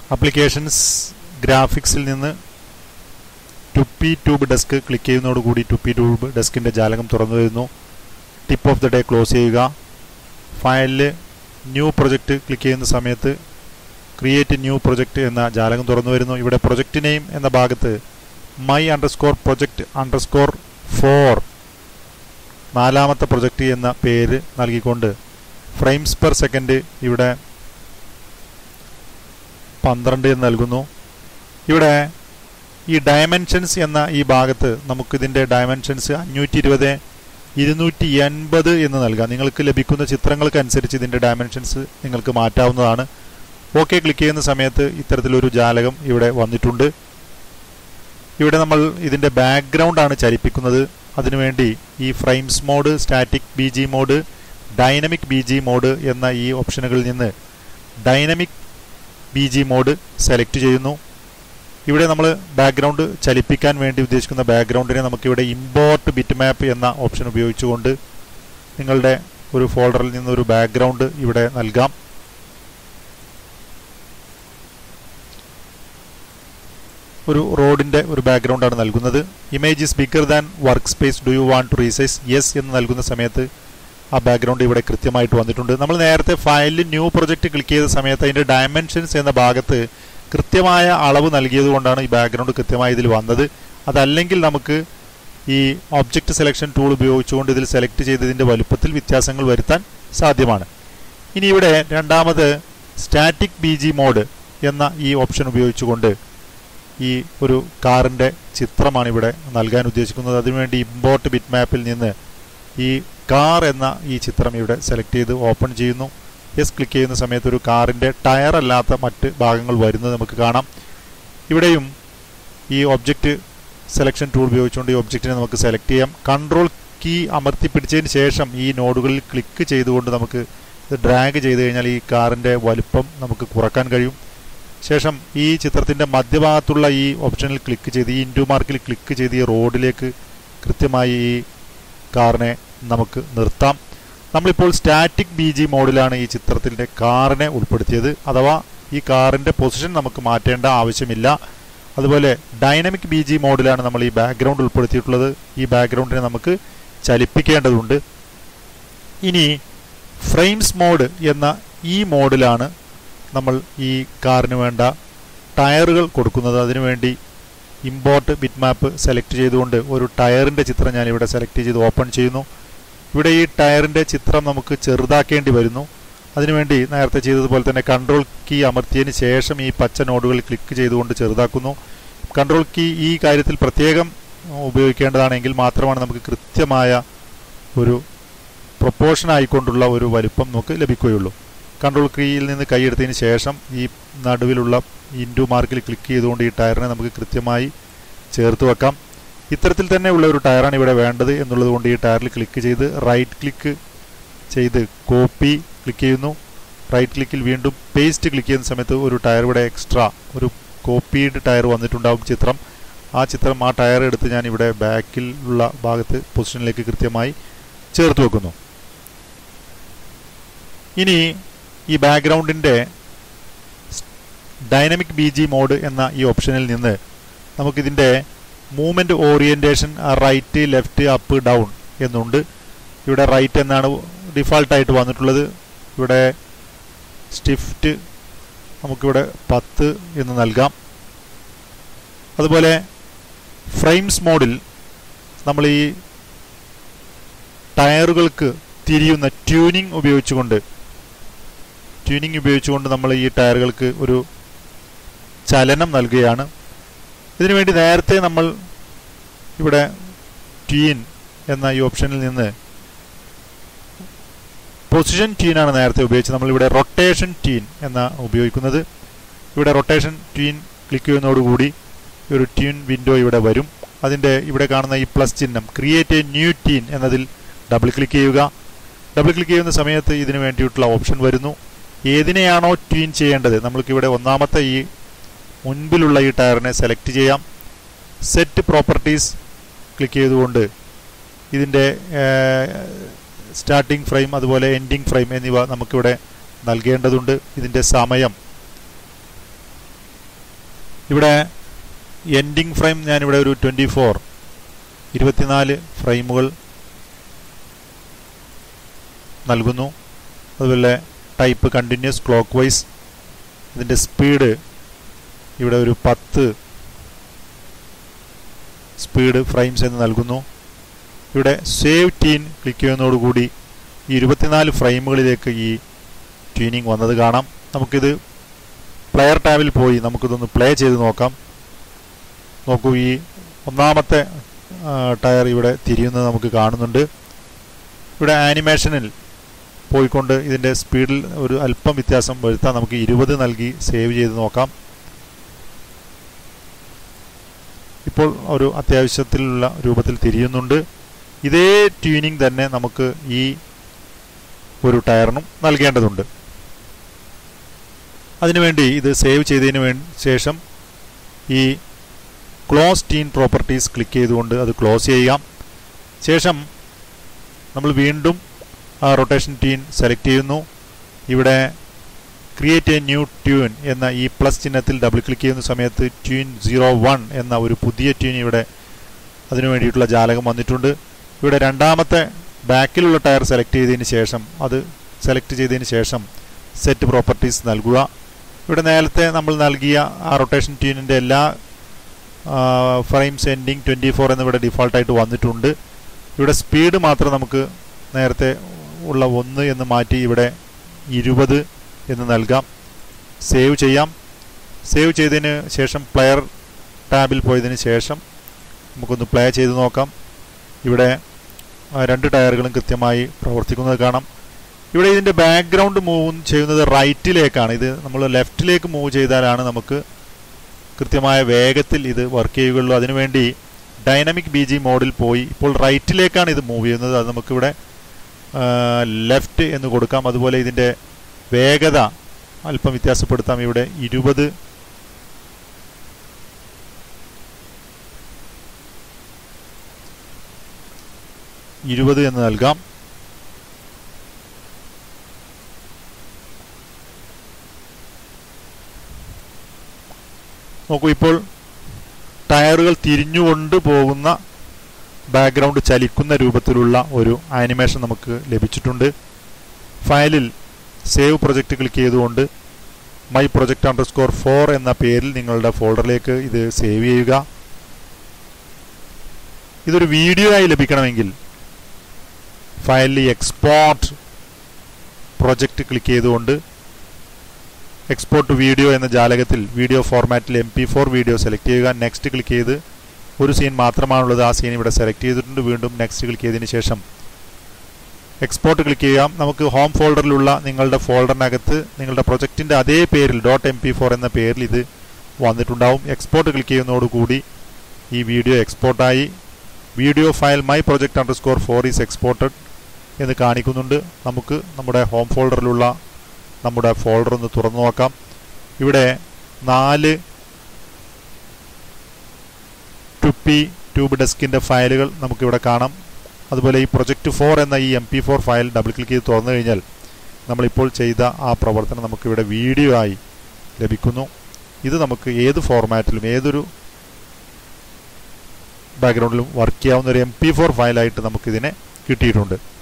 applications ഗ്രാഫിക്സിൽ നിന്ന് Tupi tube desk click ചെയ്യുന്നതോടുകൂടി ടുപ്പി ട്യൂബ് ഡെസ്കിൻ്റെ ജാലകം തുറന്നു വരുന്നു tip of the day close ചെയ്യുക ഫയലിൽ ന്യൂ പ്രൊജക്റ്റ് ക്ലിക്ക് ചെയ്യുന്ന സമയത്ത് ക്രിയേറ്റ് ന്യൂ പ്രൊജക്റ്റ് എന്ന ജാലകം തുറന്നു വരുന്നു ഇവിടെ പ്രൊജക്റ്റ് നെയിം എന്ന ഭാഗത്ത് my underscore project underscore four നാലാമത്തെ പ്രൊജക്റ്റ് എന്ന പേര് നൽകിക്കൊണ്ട് ഫ്രെയിംസ് പെർ സെക്കൻഡ് ഇവിടെ പന്ത്രണ്ട് എന്ന് നൽകുന്നു ഇവിടെ ഈ ഡയമെൻഷൻസ് എന്ന ഈ ഭാഗത്ത് നമുക്കിതിൻ്റെ ഡയമെൻഷൻസ് അഞ്ഞൂറ്റി ഇരുപത് ഇരുന്നൂറ്റി എൺപത് എന്ന് നൽകാം നിങ്ങൾക്ക് ലഭിക്കുന്ന ചിത്രങ്ങൾക്കനുസരിച്ച് ഇതിൻ്റെ ഡയമെൻഷൻസ് നിങ്ങൾക്ക് മാറ്റാവുന്നതാണ് ഓക്കെ ക്ലിക്ക് ചെയ്യുന്ന സമയത്ത് ഇത്തരത്തിലൊരു ജാലകം ഇവിടെ വന്നിട്ടുണ്ട് ഇവിടെ നമ്മൾ ഇതിൻ്റെ ബാക്ക്ഗ്രൗണ്ട് ആണ് ചലിപ്പിക്കുന്നത് അതിനുവേണ്ടി ഈ frames mode static B G mode dynamic B G mode എന്ന ഈ ഓപ്ഷനുകളിൽ നിന്ന് dynamic B G mode select ചെയ്യുന്നു ഇവിടെ നമ്മൾ ബാക്ക്ഗ്രൗണ്ട് ചലിപ്പിക്കാൻ വേണ്ടി ഉദ്ദേശിക്കുന്ന ബാക്ക്ഗ്രൗണ്ടിനെ നമുക്കിവിടെ ഇമ്പോർട്ട് ബിറ്റ് മാപ്പ് എന്ന ഓപ്ഷൻ ഉപയോഗിച്ചുകൊണ്ട് നിങ്ങളുടെ ഒരു ഫോൾഡറിൽ നിന്ന് ഒരു ബാക്ക്ഗ്രൗണ്ട് ഇവിടെ നൽകാം ഒരു റോഡിൻ്റെ ഒരു ബാക്ക്ഗ്രൗണ്ടാണ് നൽകുന്നത് image is bigger than work space do you want to resize yes എന്ന് നൽകുന്ന സമയത്ത് ആ ബാക്ക്ഗ്രൗണ്ട് ഇവിടെ കൃത്യമായിട്ട് വന്നിട്ടുണ്ട് നമ്മൾ നേരത്തെ ഫയലിൽ ന്യൂ പ്രൊജക്റ്റ് ക്ലിക്ക് ചെയ്ത സമയത്ത് അതിൻ്റെ ഡയമെൻഷൻസ് എന്ന ഭാഗത്ത് കൃത്യമായ അളവ് നൽകിയത് കൊണ്ടാണ് ഈ ബാക്ക്ഗ്രൗണ്ട് കൃത്യമായി ഇതിൽ വന്നത് അതല്ലെങ്കിൽ നമുക്ക് ഈ ഒബ്ജക്റ്റ് സെലക്ഷൻ ടൂൾ ഉപയോഗിച്ചുകൊണ്ട് ഇതിൽ സെലക്ട് ചെയ്തതിൻ്റെ വലുപ്പത്തിൽ വ്യത്യാസങ്ങൾ വരുത്താൻ സാധ്യമാണ് ഇനി ഇവിടെ രണ്ടാമത് സ്റ്റാറ്റിക് ബി ജി മോഡ് എന്ന ഈ ഓപ്ഷൻ ഉപയോഗിച്ചുകൊണ്ട് ഈ ഒരു കാറിൻ്റെ ചിത്രമാണ് ഇവിടെ നൽകാൻ ഉദ്ദേശിക്കുന്നത് അതിനുവേണ്ടി ഇമ്പോർട്ട് ബിറ്റ് മാപ്പിൽ നിന്ന് ഈ കാർ എന്ന ഈ ചിത്രം ഇവിടെ സെലക്ട് ചെയ്ത് ഓപ്പൺ ചെയ്യുന്നു യെസ് ക്ലിക്ക് ചെയ്യുന്ന സമയത്ത് ഒരു കാറിൻ്റെ ടയർ അല്ലാത്ത മറ്റ് ഭാഗങ്ങൾ വരുന്നത് നമുക്ക് കാണാം ഇവിടെയും ഈ ഒബ്ജക്റ്റ് സെലക്ഷൻ ടൂൾ ഉപയോഗിച്ചുകൊണ്ട് ഈ ഒബ്ജക്റ്റിനെ നമുക്ക് സെലക്ട് ചെയ്യാം കൺട്രോൾ കീ അമർത്തി പിടിച്ചതിന് ശേഷം ഈ നോഡുകളിൽ ക്ലിക്ക് ചെയ്തുകൊണ്ട് നമുക്ക് ഇത് ഡ്രാഗ് ചെയ്ത് കഴിഞ്ഞാൽ ഈ കാറിൻ്റെ വലുപ്പം നമുക്ക് കുറക്കാൻ കഴിയും ശേഷം ഈ ചിത്രത്തിൻ്റെ മധ്യഭാഗത്തുള്ള ഈ ഓപ്ഷനിൽ ക്ലിക്ക് ചെയ്ത് ഈ ഇൻഡു മാർക്കിൽ ക്ലിക്ക് ചെയ്ത് ഈ റോഡിലേക്ക് കൃത്യമായി ഈ കാറിനെ നമുക്ക് നിർത്താം നമ്മളിപ്പോൾ സ്റ്റാറ്റിക് ബി ജി മോഡിലാണ് ഈ ചിത്രത്തിൻ്റെ കാറിനെ ഉൾപ്പെടുത്തിയത് അഥവാ ഈ കാറിൻ്റെ പൊസിഷൻ നമുക്ക് മാറ്റേണ്ട ആവശ്യമില്ല അതുപോലെ ഡൈനമിക് ബി ജി മോഡിലാണ് നമ്മൾ ഈ ബാക്ക്ഗ്രൗണ്ട് ഉൾപ്പെടുത്തിയിട്ടുള്ളത് ഈ ബാക്ക്ഗ്രൗണ്ടിനെ നമുക്ക് ചലിപ്പിക്കേണ്ടതുണ്ട് ഇനി ഫ്രെയിംസ് മോഡ് എന്ന ഈ മോഡിലാണ് നമ്മൾ ഈ കാറിന് വേണ്ട ടയറുകൾ കൊടുക്കുന്നത് അതിനുവേണ്ടി ഇമ്പോർട്ട് ബിറ്റ് മാപ്പ് സെലക്ട് ചെയ്തുകൊണ്ട് ഒരു ടയറിൻ്റെ ചിത്രം ഞാനിവിടെ സെലക്ട് ചെയ്ത് ഓപ്പൺ ചെയ്യുന്നു ഇവിടെ ഈ ടയറിൻ്റെ ചിത്രം നമുക്ക് ചെറുതാക്കേണ്ടി വരുന്നു അതിനുവേണ്ടി നേരത്തെ ചെയ്തതുപോലെ തന്നെ കൺട്രോൾ കീ അമർത്തിയതിന് ശേഷം ഈ പച്ച നോഡുകൾ ക്ലിക്ക് ചെയ്തുകൊണ്ട് ചെറുതാക്കുന്നു കൺട്രോൾ കീ ഈ കാര്യത്തിൽ പ്രത്യേകം ഉപയോഗിക്കേണ്ടതാണെങ്കിൽ മാത്രമാണ് നമുക്ക് കൃത്യമായ ഒരു പ്രൊപ്പോർഷൻ ആയിക്കൊണ്ടുള്ള ഒരു വലുപ്പം നമുക്ക് ലഭിക്കുകയുള്ളൂ കൺട്രോൾ കീയിൽ നിന്ന് കൈയെടുത്തതിന് ശേഷം ഈ നടുവിലുള്ള ഇൻഡു മാർക്കിൽ ക്ലിക്ക് ചെയ്തുകൊണ്ട് ഈ ടയറിനെ നമുക്ക് കൃത്യമായി ചേർത്ത് വെക്കാം ഇത്തരത്തിൽ തന്നെ ഉള്ള ഒരു ടയറാണ് ഇവിടെ വേണ്ടത് എന്നുള്ളത് കൊണ്ട് ഈ ടയറിൽ ക്ലിക്ക് ചെയ്ത് റൈറ്റ് ക്ലിക്ക് ചെയ്ത് കോപ്പി ക്ലിക്ക് ചെയ്യുന്നു റൈറ്റ് ക്ലിക്കിൽ വീണ്ടും പേസ്റ്റ് ക്ലിക്ക് ചെയ്യുന്ന സമയത്ത് ഒരു ടയർ ഇവിടെ എക്സ്ട്രാ ഒരു കോപ്പീഡ് ടയർ വന്നിട്ടുണ്ടാവും ചിത്രം ആ ചിത്രം ആ ടയർ എടുത്ത് ഞാൻ ഇവിടെ ബാക്കിൽ ഉള്ള ഭാഗത്ത് പൊസിഷനിലേക്ക് കൃത്യമായി ചേർത്ത് വെക്കുന്നു ഇനി ഈ ബാക്ക്ഗ്രൗണ്ടിൻ്റെ ഡൈനമിക് ബി ജി മോഡ് എന്ന ഈ ഓപ്ഷനിൽ നിന്ന് നമുക്കിതിൻ്റെ movement orientation right left up down എന്നുണ്ട് ഇവിടെ റൈറ്റ് എന്നാണ് ഡിഫാൾട്ടായിട്ട് വന്നിട്ടുള്ളത് ഇവിടെ സ്റ്റിഫ്റ്റ് നമുക്കിവിടെ പത്ത് എന്ന് നൽകാം അതുപോലെ ഫ്രെയിംസ് മോഡിൽ നമ്മൾ ഈ ടയറുകൾക്ക് തിരിയുന്ന ട്യൂനിങ് ഉപയോഗിച്ചുകൊണ്ട് ട്യൂനിങ് ഉപയോഗിച്ചുകൊണ്ട് നമ്മൾ ഈ ടയറുകൾക്ക് ഒരു ചലനം നൽകുകയാണ് ഇതിനുവേണ്ടി നേരത്തെ നമ്മൾ ഇവിടെ ട്വീൻ എന്ന ഈ ഓപ്ഷനിൽ നിന്ന് പൊസിഷൻ ട്വീനാണ് നേരത്തെ ഉപയോഗിച്ചത് നമ്മളിവിടെ റൊട്ടേഷൻ ട്വീൻ എന്ന ഉപയോഗിക്കുന്നത് ഇവിടെ റൊട്ടേഷൻ ട്വീൻ ക്ലിക്ക് ചെയ്യുന്നതോടുകൂടി ഒരു ട്യൂൻ വിൻഡോ ഇവിടെ വരും അതിൻ്റെ ഇവിടെ കാണുന്ന ഈ പ്ലസ് ചിഹ്നം ക്രിയേറ്റ് എ ന്യൂ ട്വീൻ എന്നതിൽ ഡബിൾ ക്ലിക്ക് ചെയ്യുക ഡബിൾ ക്ലിക്ക് ചെയ്യുന്ന സമയത്ത് ഇതിന് വേണ്ടിയിട്ടുള്ള ഓപ്ഷൻ വരുന്നു ഏതിനെയാണോ ട്വീൻ ചെയ്യേണ്ടത് നമ്മൾക്ക് ഇവിടെ ഒന്നാമത്തെ ഈ മുൻപിലുള്ള ഈ ടയറിനെ സെലക്ട് ചെയ്യാം സെറ്റ് പ്രോപ്പർട്ടീസ് ക്ലിക്ക് ചെയ്തുകൊണ്ട് ഇതിൻ്റെ സ്റ്റാർട്ടിംഗ് ഫ്രെയിം അതുപോലെ എൻഡിങ് ഫ്രെയിം എന്നിവ നമുക്കിവിടെ നൽകേണ്ടതുണ്ട് ഇതിൻ്റെ സമയം ഇവിടെ എൻഡിങ് ഫ്രെയിം ഞാനിവിടെ ഒരു ട്വൻറ്റി ഫോർ ഇരുപത്തിനാല് ഫ്രെയിമുകൾ നൽകുന്നു അതുപോലെ ടൈപ്പ് കണ്ടിന്യൂസ് ക്ലോക്ക് വൈസ് ഇതിൻ്റെ സ്പീഡ് ഇവിടെ ഒരു പത്ത് സ്പീഡ് ഫ്രെയിംസ് എന്ന് നൽകുന്നു ഇവിടെ സേവ് ടീൻ ക്ലിക്ക് ചെയ്യുന്നതോടുകൂടി ഈ ഇരുപത്തിനാല് ഫ്രെയിമുകളിലേക്ക് ഈ ട്യൂനിങ് വന്നത് കാണാം നമുക്കിത് പ്ലെയർ ടാബിൽ പോയി നമുക്കിതൊന്ന് പ്ലേ ചെയ്ത് നോക്കാം നോക്കൂ ഈ ഒന്നാമത്തെ ടയർ ഇവിടെ തിരിയുന്നത് നമുക്ക് കാണുന്നുണ്ട് ഇവിടെ ആനിമേഷനിൽ പോയിക്കൊണ്ട് ഇതിൻ്റെ സ്പീഡിൽ ഒരു അല്പം വ്യത്യാസം വരുത്താൻ നമുക്ക് ഇരുപത് നൽകി സേവ് ചെയ്ത് നോക്കാം ഇപ്പോൾ ഒരു അത്യാവശ്യത്തിലുള്ള രൂപത്തിൽ തിരിയുന്നുണ്ട് ഇതേ ട്യൂനിങ് തന്നെ നമുക്ക് ഈ ഒരു ടയറിനും നൽകേണ്ടതുണ്ട് അതിനുവേണ്ടി ഇത് സേവ് ചെയ്തതിന് വേണ്ടി ശേഷം ഈ ക്ലോസ് ടീൻ പ്രോപ്പർട്ടീസ് ക്ലിക്ക് ചെയ്തുകൊണ്ട് അത് ക്ലോസ് ചെയ്യാം ശേഷം നമ്മൾ വീണ്ടും ആ റൊട്ടേഷൻ ട്യൂൻ സെലക്ട് ചെയ്യുന്നു ഇവിടെ ക്രിയേറ്റ് എ ന്യൂ ട്യൂൻ എന്ന ഈ പ്ലസ് ചിഹ്നത്തിൽ ഡബിൾ ക്ലിക്ക് ചെയ്യുന്ന സമയത്ത് ട്യൂൻ സീറോ വൺ എന്ന ഒരു പുതിയ ട്യൂൻ ഇവിടെ അതിനു വേണ്ടിയിട്ടുള്ള ജാലകം വന്നിട്ടുണ്ട് ഇവിടെ രണ്ടാമത്തെ ബാക്കിലുള്ള ടയർ സെലക്ട് ചെയ്തതിന് ശേഷം അത് സെലക്ട് ചെയ്തതിന് ശേഷം സെറ്റ് പ്രോപ്പർട്ടീസ് നൽകുക ഇവിടെ നേരത്തെ നമ്മൾ നൽകിയ ആ റൊട്ടേഷൻ ട്യൂനിൻ്റെ എല്ലാ ഫ്രെയിംസ് എൻഡിങ് ട്വൻറ്റി ഫോർ എന്നിവിടെ ഡിഫോൾട്ടായിട്ട് വന്നിട്ടുണ്ട് ഇവിടെ സ്പീഡ് മാത്രം നമുക്ക് നേരത്തെ ഉള്ള ഒന്ന് എന്ന് മാറ്റി ഇവിടെ ഇരുപത് എന്ന് നൽകാം സേവ് ചെയ്യാം സേവ് ചെയ്തതിന് ശേഷം പ്ലെയർ ടാബിൽ പോയതിന് ശേഷം നമുക്കൊന്ന് പ്ലേ ചെയ്ത് നോക്കാം ഇവിടെ രണ്ട് ടയറുകളും കൃത്യമായി പ്രവർത്തിക്കുന്നത് കാണാം ഇവിടെ ഇതിൻ്റെ ബാക്ക്ഗ്രൗണ്ട് മൂവ് ചെയ്യുന്നത് റൈറ്റിലേക്കാണ് ഇത് നമ്മൾ ലെഫ്റ്റിലേക്ക് മൂവ് ചെയ്താലാണ് നമുക്ക് കൃത്യമായ വേഗത്തിൽ ഇത് വർക്ക് ചെയ്യുകയുള്ളൂ അതിനുവേണ്ടി ഡൈനാമിക് ബി ജി മോഡിൽ പോയി ഇപ്പോൾ റൈറ്റിലേക്കാണ് ഇത് മൂവ് ചെയ്യുന്നത് അത് നമുക്കിവിടെ ലെഫ്റ്റ് എന്ന് കൊടുക്കാം അതുപോലെ ഇതിൻ്റെ വേഗത അല്പം വ്യത്യാസപ്പെടുത്താം ഇവിടെ ഇരുപത് ഇരുപത് എന്ന് നൽകാം നോക്കൂ ഇപ്പോൾ ടയറുകൾ തിരിഞ്ഞുകൊണ്ട് പോകുന്ന ബാക്ക്ഗ്രൗണ്ട് ചലിക്കുന്ന രൂപത്തിലുള്ള ഒരു ആനിമേഷൻ നമുക്ക് ലഭിച്ചിട്ടുണ്ട് ഫയലിൽ സേവ് പ്രൊജക്റ്റ് ക്ലിക്ക് ചെയ്തുകൊണ്ട് my project underscore four എന്ന പേരിൽ നിങ്ങളുടെ ഫോൾഡറിലേക്ക് ഇത് സേവ് ചെയ്യുക ഇതൊരു വീഡിയോ ആയി ലഭിക്കണമെങ്കിൽ ഫയലിൽ എക്സ്പോർട്ട് പ്രൊജക്റ്റ് ക്ലിക്ക് ചെയ്തുകൊണ്ട് എക്സ്പോർട്ട് വീഡിയോ എന്ന ജാലകത്തിൽ വീഡിയോ ഫോർമാറ്റിൽ M P four video select ചെയ്യുക നെക്സ്റ്റ് ക്ലിക്ക് ചെയ്ത് ഒരു സീൻ മാത്രമാണുള്ളത് ആ സീൻ ഇവിടെ സെലക്ട് ചെയ്തിട്ടുണ്ട് വീണ്ടും നെക്സ്റ്റ് ക്ലിക്ക് ചെയ്തതിന് ശേഷം എക്സ്പോർട്ട് ക്ലിക്ക് ചെയ്യാം നമുക്ക് ഹോം ഫോൾഡറിലുള്ള നിങ്ങളുടെ ഫോൾഡറിനകത്ത് നിങ്ങളുടെ പ്രൊജക്റ്റിൻ്റെ അതേ പേരിൽ ഡോട്ട് എം പി ഫോർ എന്ന പേരിൽ ഇത് വന്നിട്ടുണ്ടാവും എക്സ്പോർട്ട് ക്ലിക്ക് ചെയ്യുന്നതോടുകൂടി ഈ വീഡിയോ എക്സ്പോർട്ടായി video file my project underscore four is exported എന്ന് കാണിക്കുന്നുണ്ട് നമുക്ക് നമ്മുടെ ഹോം ഫോൾഡറിലുള്ള നമ്മുടെ ഫോൾഡർ ഒന്ന് തുറന്നു നോക്കാം ഇവിടെ നാല് ടുപ്പി ട്യൂബ് ഡെസ്കിൻ്റെ ഫയലുകൾ നമുക്കിവിടെ കാണാം അതുപോലെ ഈ പ്രൊജക്റ്റ് ഫോർ എന്ന ഈ M P four file double click ചെയ്ത് തുറന്നു കഴിഞ്ഞാൽ നമ്മളിപ്പോൾ ചെയ്ത ആ പ്രവർത്തനം നമുക്കിവിടെ വീഡിയോ ആയി ലഭിക്കുന്നു ഇത് നമുക്ക് ഏത് ഫോർമാറ്റിലും ഏതൊരു ബാക്ക്ഗ്രൗണ്ടിലും വർക്ക് ചെയ്യാവുന്ന ഒരു എം പി ഫോർ ഫയലായിട്ട് നമുക്കിതിനെ കിട്ടിയിട്ടുണ്ട്